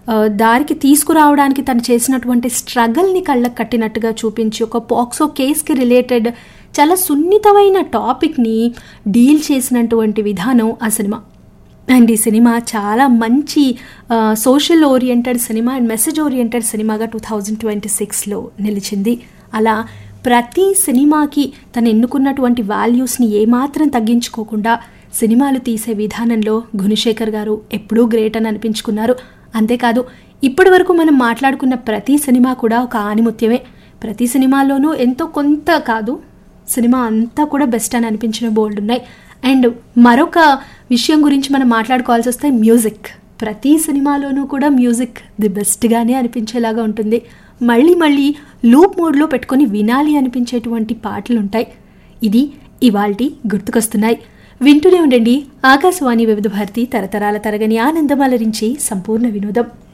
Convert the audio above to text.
ఆ, దారికి తీసుకురావడానికి తను చేసినటువంటి స్ట్రగల్ని కళ్ళకు కట్టినట్టుగా చూపించి ఒక పాక్సో కేస్కి రిలేటెడ్ చాలా సున్నితమైన టాపిక్ని డీల్ చేసినటువంటి విధానం ఆ సినిమా అండ్ ఈ సినిమా చాలా మంచి social oriented cinema and message oriented సినిమాగా టూ థౌజండ్ ట్వంటీ సిక్స్లో నిలిచింది అలా ప్రతి సినిమాకి తను ఎన్నుకున్నటువంటి వాల్యూస్ని ఏమాత్రం తగ్గించుకోకుండా సినిమాలు తీసే విధానంలో గుణశేఖర్ గారు ఎప్పుడూ గ్రేట్ అని అనిపించుకున్నారు అంతేకాదు ఇప్పటి వరకు మనం మాట్లాడుకున్న ప్రతి సినిమా కూడా ఒక ఆనిముత్యమే ప్రతి సినిమాలోనూ ఎంతో కొంత కాదు సినిమా అంతా కూడా బెస్ట్ అని అనిపించిన బోల్డ్ ఉన్నాయి అండ్ మరొక విషయం గురించి మనం మాట్లాడుకోవాల్సి వస్తే మ్యూజిక్ ప్రతి సినిమాలోనూ కూడా మ్యూజిక్ ది బెస్ట్గానే అనిపించేలాగా ఉంటుంది మళ్ళీ మళ్ళీ లూప్ మోడ్లో పెట్టుకొని వినాలి అనిపించేటువంటి పాటలు ఉంటాయి ఇది ఇవాల్టి గుర్తుకొస్తున్నాయి వింటూనే ఉండండి ఆకాశవాణి వివిధ భారతి తరతరాల తరగని ఆనందం అలరించి సంపూర్ణ వినోదం